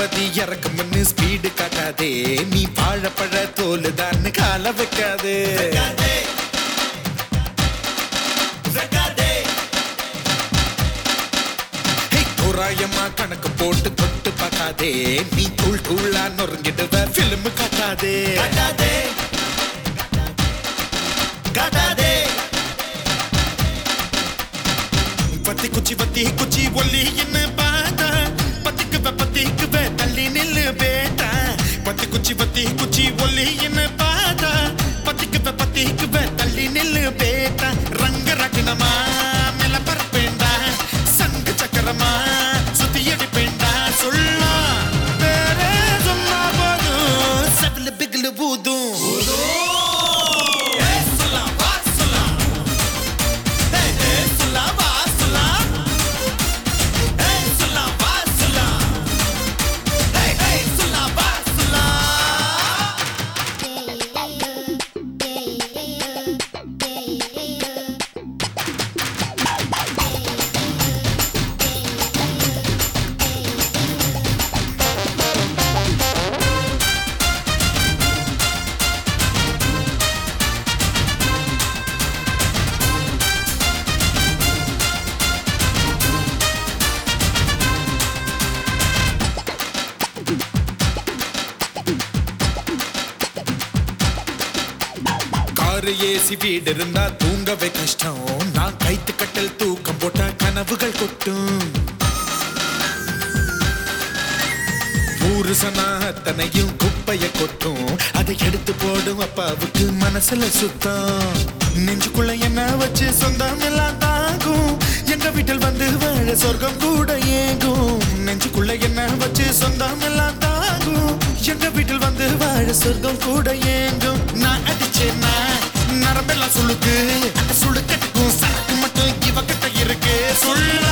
பாதி இறக்கும்னு ஸ்பீடு காட்டாதே நீ வாழைப்பழ தோல் தான் கால வைக்காதே ஹே, தோராயமா கணக்கு போட்டு தொட்டு பார்க்காதே நீ தூள் தூளா நொறுங்கிடுவ பிலிம் காட்டாதே காட்டாதே காட்டாதே பத்தி குச்சி பத்தி குச்சி ஒல்லி என்ன பாத்தா பத்திக்குவ பத்திக்குவ தள்ளி நில்லு பேட்டா பத்தி குச்சி பத்தி குச்சி ஒல்லி என்ன பாத்தா பத்திக்குவ பத்திக்குவ தள்ளி நில்லு பேட்டா ரங்க ரகணமா மேல பரப்பேண்டா சங்கு சக்கரமா சுத்தி அடிப்பேண்டா சொல்லா வேற சொன்னா போதும் சகல பிகல பூதும் காரு ஏசி வீடு இருந்தா தூங்கவே கஷ்டம் நான் கைத்து கட்டல் தூக்கம் போட்டா கனவுகள் கொட்டும் ஊரு சனா அத்தனையும் குப்பைய கொட்டும் அதை எடுத்து போடும் அப்பாவுக்கு மனசுல சுத்தம் நெஞ்சுக்குள்ள என்ன வச்சு சொந்தம் எல்லாம் தாகும் எங்க வீட்டில் வந்து வாழ சொர்க்கம் கூட ஏகும் நெஞ்சுக்குள்ள என்ன வச்சு சொந்தம் எல்லாம் தாகும் எங்க வீட்டில் வந்து வாழ சொர்க்கம் கூட ஏங்கும் நான் அடிச்சேன்னா நரம்பெல்லாம் சுளுக்கு அந்த சுளுக்கட்டுக்கும் சரக்கு மட்டும் இவகிட்ட இருக்கு சொல்ல